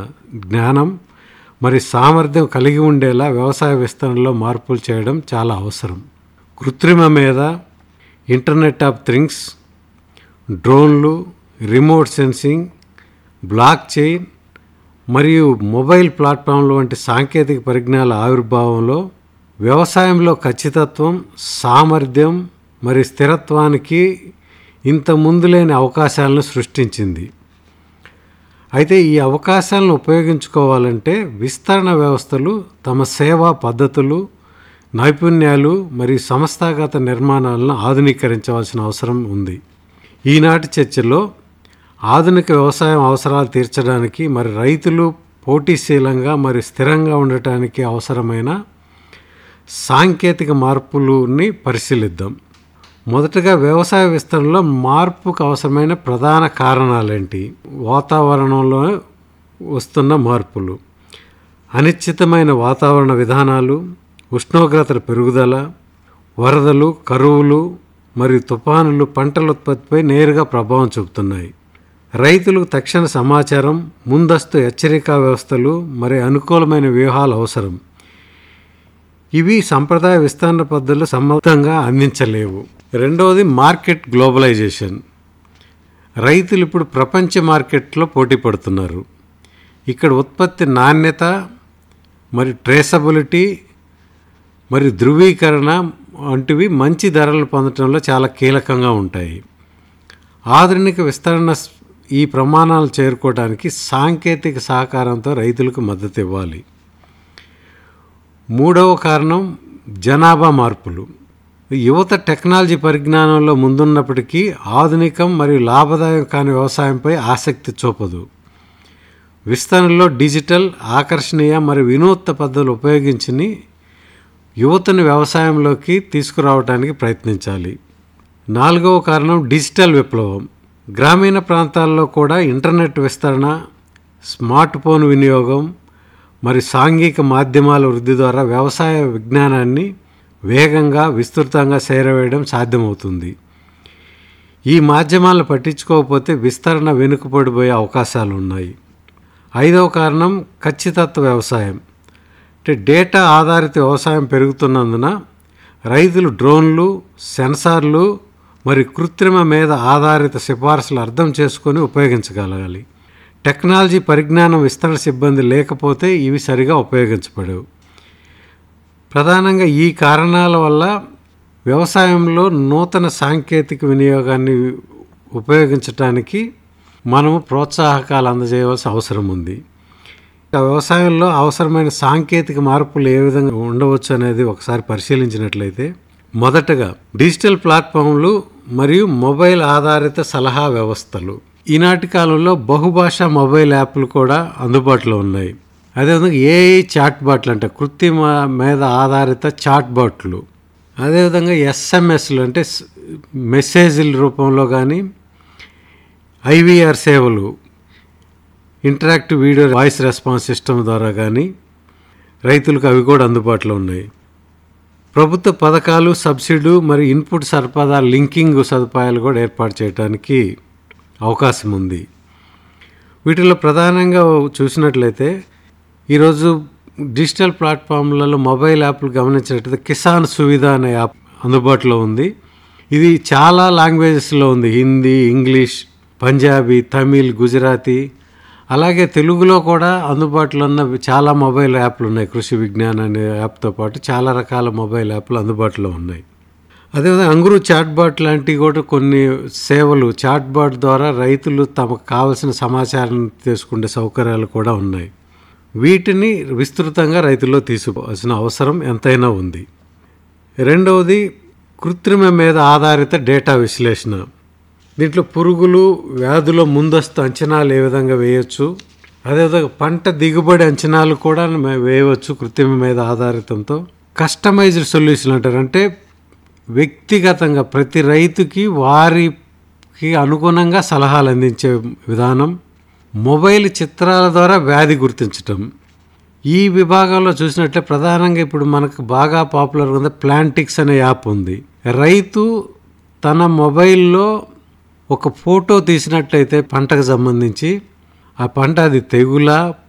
జ్ఞానం మరి సామర్థ్యం కలిగి ఉండేలా వ్యవసాయ విస్తరణలో మార్పులు చేయడం చాలా అవసరం కృత్రిమ మీద ఇంటర్నెట్ ఆఫ్ థింగ్స్ డ్రోన్లు రిమోట్ సెన్సింగ్ బ్లాక్ చైన్ మరియు మొబైల్ ప్లాట్ఫామ్ల వంటి సాంకేతిక పరిజ్ఞానాల ఆవిర్భావంలో వ్యవసాయంలో ఖచ్చితత్వం సామర్థ్యం మరియు స్థిరత్వానికి ఇంత ముందు లేని అవకాశాలను సృష్టించింది అయితే ఈ అవకాశాలను ఉపయోగించుకోవాలంటే విస్తరణ వ్యవస్థలు తమ సేవా పద్ధతులు నైపుణ్యాలు మరియు సంస్థాగత నిర్మాణాలను ఆధునీకరించవలసిన అవసరం ఉంది ఈనాటి చర్చలో ఆధునిక వ్యవసాయం అవసరాలు తీర్చడానికి మరి రైతులు పోటీశీలంగా మరి స్థిరంగా ఉండటానికి అవసరమైన సాంకేతిక మార్పులని పరిశీలిద్దాం మొదటగా వ్యవసాయ విస్తరణలో మార్పుకు అవసరమైన ప్రధాన కారణాలేంటి వాతావరణంలో వస్తున్న మార్పులు అనిశ్చితమైన వాతావరణ విధానాలు ఉష్ణోగ్రతల పెరుగుదల వరదలు కరువులు మరియు తుఫానులు పంటల ఉత్పత్తిపై నేరుగా ప్రభావం చూపుతున్నాయి రైతులకు తక్షణ సమాచారం ముందస్తు హెచ్చరికా వ్యవస్థలు మరియు అనుకూలమైన వ్యూహాలు అవసరం ఇవి సంప్రదాయ విస్తరణ పద్ధతులు సమర్థంగా అందించలేవు రెండవది మార్కెట్ గ్లోబలైజేషన్ రైతులు ఇప్పుడు ప్రపంచ మార్కెట్లో పోటీ పడుతున్నారు ఇక్కడ ఉత్పత్తి నాణ్యత మరి ట్రేసబిలిటీ మరియు ధృవీకరణ వంటివి మంచి ధరలు పొందడంలో చాలా కీలకంగా ఉంటాయి ఆధునిక విస్తరణ స్- ఈ ప్రమాణాలు చేరుకోవడానికి సాంకేతిక సహకారంతో రైతులకు మద్దతు ఇవ్వాలి మూడవ కారణం జనాభా మార్పులు యువత టెక్నాలజీ పరిజ్ఞానంలో ముందున్నప్పటికీ ఆధునికం మరియు లాభదాయకం కాని వ్యవసాయంపై ఆసక్తి చూపదు విస్తరణలో డిజిటల్ ఆకర్షణీయ మరియు వినూత్న పద్ధతులు ఉపయోగించి యువతను వ్యవసాయంలోకి తీసుకురావడానికి ప్రయత్నించాలి నాలుగవ కారణం డిజిటల్ విప్లవం గ్రామీణ ప్రాంతాల్లో కూడా ఇంటర్నెట్ విస్తరణ స్మార్ట్ ఫోన్ వినియోగం మరి సాంఘిక మాధ్యమాల వృద్ధి ద్వారా వ్యవసాయ విజ్ఞానాన్ని వేగంగా విస్తృతంగా చేరవేయడం సాధ్యమవుతుంది ఈ మాధ్యమాలను పట్టించుకోకపోతే విస్తరణ వెనుకబడిపోయే అవకాశాలు ఉన్నాయి ఐదవ కారణం ఖచ్చితత్వ వ్యవసాయం అంటే డేటా ఆధారిత వ్యవసాయం పెరుగుతున్నందున రైతులు డ్రోన్లు సెన్సార్లు మరి కృత్రిమ మీద ఆధారిత సిఫార్సులు అర్థం చేసుకొని ఉపయోగించగలగాలి టెక్నాలజీ పరిజ్ఞానం విస్తరణ సిబ్బంది లేకపోతే ఇవి సరిగా ఉపయోగించబడవు ప్రధానంగా ఈ కారణాల వల్ల వ్యవసాయంలో నూతన సాంకేతిక వినియోగాన్ని ఉపయోగించటానికి మనము ప్రోత్సాహకాలు అందజేయవలసిన అవసరం ఉంది ఆ వ్యవసాయంలో అవసరమైన సాంకేతిక మార్పులు ఏ విధంగా ఉండవచ్చు అనేది ఒకసారి పరిశీలించినట్లయితే మొదటగా డిజిటల్ ప్లాట్ఫామ్లు మరియు మొబైల్ ఆధారిత సలహా వ్యవస్థలు ఈనాటి కాలంలో బహుభాషా మొబైల్ యాప్లు కూడా అందుబాటులో ఉన్నాయి అదేవిధంగా ఏఐ చాట్ బాట్లు అంటే కృత్రిమ మీద ఆధారిత చాట్ బాట్లు అదేవిధంగా ఎస్ఎంఎస్లు అంటే స్- మెసేజ్ల రూపంలో కానీ ఐవీఆర్ సేవలు interactive video voice response system ద్వారా కానీ రైతులకు అవి కూడా అందుబాటులో ఉన్నాయి ప్రభుత్వ పథకాలు సబ్సిడీ మరియు ఇన్పుట్ సరఫరా లింకింగ్ సదుపాయాలు కూడా ఏర్పాటు చేయడానికి అవకాశం ఉంది వీటిలో ప్రధానంగా చూసినట్లయితే ఈరోజు డిజిటల్ ప్లాట్ఫామ్లలో మొబైల్ యాప్లు గమనించినట్లయితే కిసాన్ సువిధ అనే యాప్ అందుబాటులో ఉంది ఇది చాలా లాంగ్వేజెస్లో ఉంది హిందీ ఇంగ్లీష్ పంజాబీ తమిళ్ గుజరాతీ అలాగే తెలుగులో కూడా అందుబాటులో ఉన్న చాలా మొబైల్ యాప్లు ఉన్నాయి కృషి విజ్ఞాన్ అనే యాప్తో పాటు చాలా రకాల మొబైల్ యాప్లు అందుబాటులో ఉన్నాయి అదేవిధంగా అంగురు చాట్బాట్ లాంటివి కూడా కొన్ని సేవలు చాట్బాట్ ద్వారా రైతులు తమకు కావలసిన సమాచారం తీసుకునే సౌకర్యాలు కూడా ఉన్నాయి వీటిని విస్తృతంగా రైతుల్లో తీసుకోవాల్సిన అవసరం ఎంతైనా ఉంది రెండవది కృత్రిమ మీద ఆధారిత డేటా విశ్లేషణ దీంట్లో పురుగులు వ్యాధుల ముందస్తు అంచనాలు ఏ విధంగా వేయొచ్చు అదేవిధంగా పంట దిగుబడి అంచనాలు కూడా మే- వేయవచ్చు కృత్రిమ మీద ఆధారితంతో కస్టమైజ్డ్ సొల్యూషన్ అంటారు అంటే వ్యక్తిగతంగా ప్రతి రైతుకి వారికి అనుగుణంగా సలహాలు అందించే విధానం మొబైల్ చిత్రాల ద్వారా వ్యాధి గుర్తించటం ఈ విభాగంలో చూసినట్లే ప్రధానంగా ఇప్పుడు మనకు బాగా పాపులర్ ఉంది ప్లాంటిక్స్ అనే యాప్ ఉంది రైతు తన మొబైల్లో ఒక ఫోటో తీసినట్లయితే పంటకు సంబంధించి ఆ పంట అది తెగులా